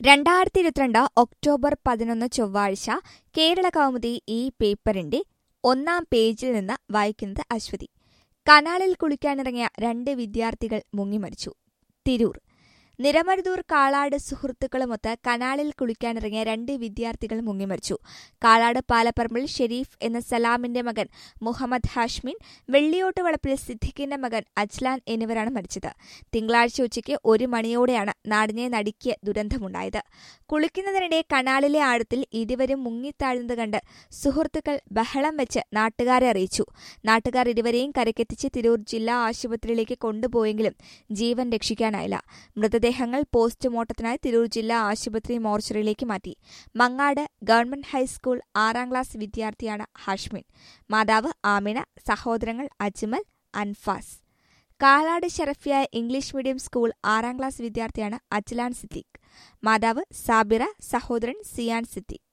രണ്ടായിരത്തി ഇരുപത്തിരണ്ട് ഒക്ടോബർ പതിനൊന്ന് ചൊവ്വാഴ്ച കേരള കൗമുദി ഈ പേപ്പറിന്റെ ഒന്നാം പേജിൽ നിന്ന് വായിക്കുന്നത് അശ്വതി കനാലിൽ കുളിക്കാനിറങ്ങിയ രണ്ട് വിദ്യാർത്ഥികൾ മുങ്ങിമരിച്ചു തിരൂർ നിരമരുതൂർ കാളാട് സുഹൃത്തുക്കളുമൊത്ത് കനാലിൽ കുളിക്കാനിറങ്ങിയ രണ്ട് വിദ്യാർത്ഥികൾ മുങ്ങിമരിച്ചു കാളാട് പാലപ്പറമ്പിൽ ഷെരീഫ് എന്ന സലാമിന്റെ മകൻ മുഹമ്മദ് ഹാഷ്മിൻ വെള്ളിയോട്ട് വളപ്പിൽ സിദ്ദിഖിന്റെ മകൻ അജ്ലാൻ എന്നിവരാണ് മരിച്ചത് തിങ്കളാഴ്ച ഉച്ചയ്ക്ക് ഒരു മണിയോടെയാണ് നാടിനെ നടുക്കിയ ദുരന്തമുണ്ടായത് കുളിക്കുന്നതിനിടെ കനാലിലെ ആഴത്തിൽ ഇരുവരും മുങ്ങിത്താഴുന്നത് കണ്ട് സുഹൃത്തുക്കൾ ബഹളം വെച്ച് നാട്ടുകാരെ അറിയിച്ചു നാട്ടുകാർ ഇരുവരെയും കരക്കെത്തിച്ച് തിരൂർ ജില്ലാ ആശുപത്രിയിലേക്ക് കൊണ്ടുപോയെങ്കിലും ജീവൻ രക്ഷിക്കാനായില്ല മൃതദേഹങ്ങൾ പോസ്റ്റ്മോർട്ടത്തിനായി തിരൂർ ജില്ലാ ആശുപത്രി മോർച്ചറിയിലേക്ക് മാറ്റി മങ്ങാട് ഗവൺമെന്റ് ഹൈസ്കൂൾ ആറാം ക്ലാസ് വിദ്യാർത്ഥിയാണ് ഹാഷ്മിൻ മാതാവ് ആമിന സഹോദരങ്ങൾ Ajmal Anfas Kalad Sharafiya English medium school ആറാം ക്ലാസ് വിദ്യാർത്ഥിയാണ് അജ്ലാൻ സിദ്ദീഖ് മാതാവ് സാബിറ സഹോദരൻ സിയാൻ സിദ്ദീഖ്